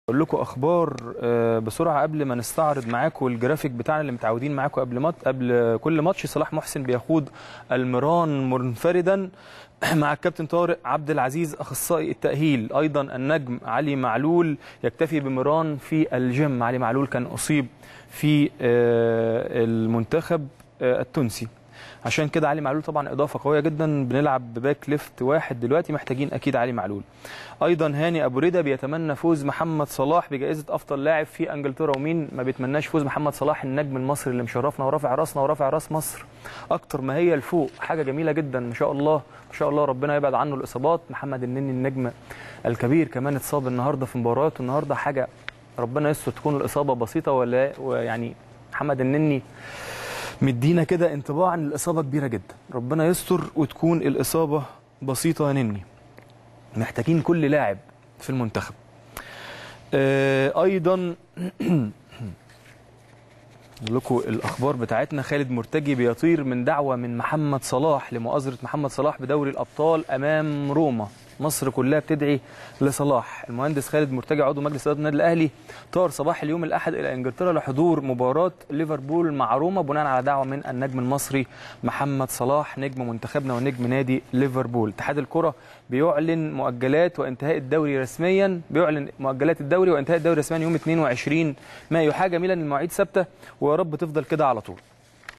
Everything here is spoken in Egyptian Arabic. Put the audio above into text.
اقول لكم اخبار آه، بسرعه قبل ما نستعرض معاكم الجرافيك بتاعنا اللي متعودين معاكم قبل مات قبل كل ماتش صلاح محسن بيخوض المران منفردا مع الكابتن طارق عبد العزيز اخصائي التاهيل ايضا النجم علي معلول يكتفي بمران في الجيم علي معلول كان اصيب في آه، المنتخب آه، التونسي عشان كده علي معلول طبعا اضافه قويه جدا بنلعب بباك ليفت واحد دلوقتي محتاجين اكيد علي معلول ايضا هاني ابو رده بيتمنى فوز محمد صلاح بجائزه افضل لاعب في انجلترا ومين ما بيتمناش فوز محمد صلاح النجم المصري اللي مشرفنا ورافع راسنا ورافع راس مصر اكتر ما هي لفوق حاجه جميله جدا ما شاء الله ما شاء الله ربنا يبعد عنه الاصابات محمد النني النجم الكبير كمان اتصاب النهارده في مباراه النهارده حاجه ربنا يستر تكون الاصابه بسيطه ولا ويعني محمد النني مدينا كده انطباع ان الاصابه كبيره جدا ربنا يستر وتكون الاصابه بسيطه يا نني محتاجين كل لاعب في المنتخب آه ايضا أقول لكم الاخبار بتاعتنا خالد مرتجي بيطير من دعوه من محمد صلاح لمؤازره محمد صلاح بدوري الابطال امام روما مصر كلها بتدعي لصلاح المهندس خالد مرتجي عضو مجلس اداره النادي الاهلي طار صباح اليوم الاحد الى انجلترا لحضور مباراه ليفربول مع روما بناء على دعوه من النجم المصري محمد صلاح نجم منتخبنا ونجم نادي ليفربول اتحاد الكره بيعلن مؤجلات وانتهاء الدوري رسميا بيعلن مؤجلات الدوري وانتهاء الدوري رسميا يوم 22 مايو حاجه جميله ان المواعيد ثابته ويا رب تفضل كده على طول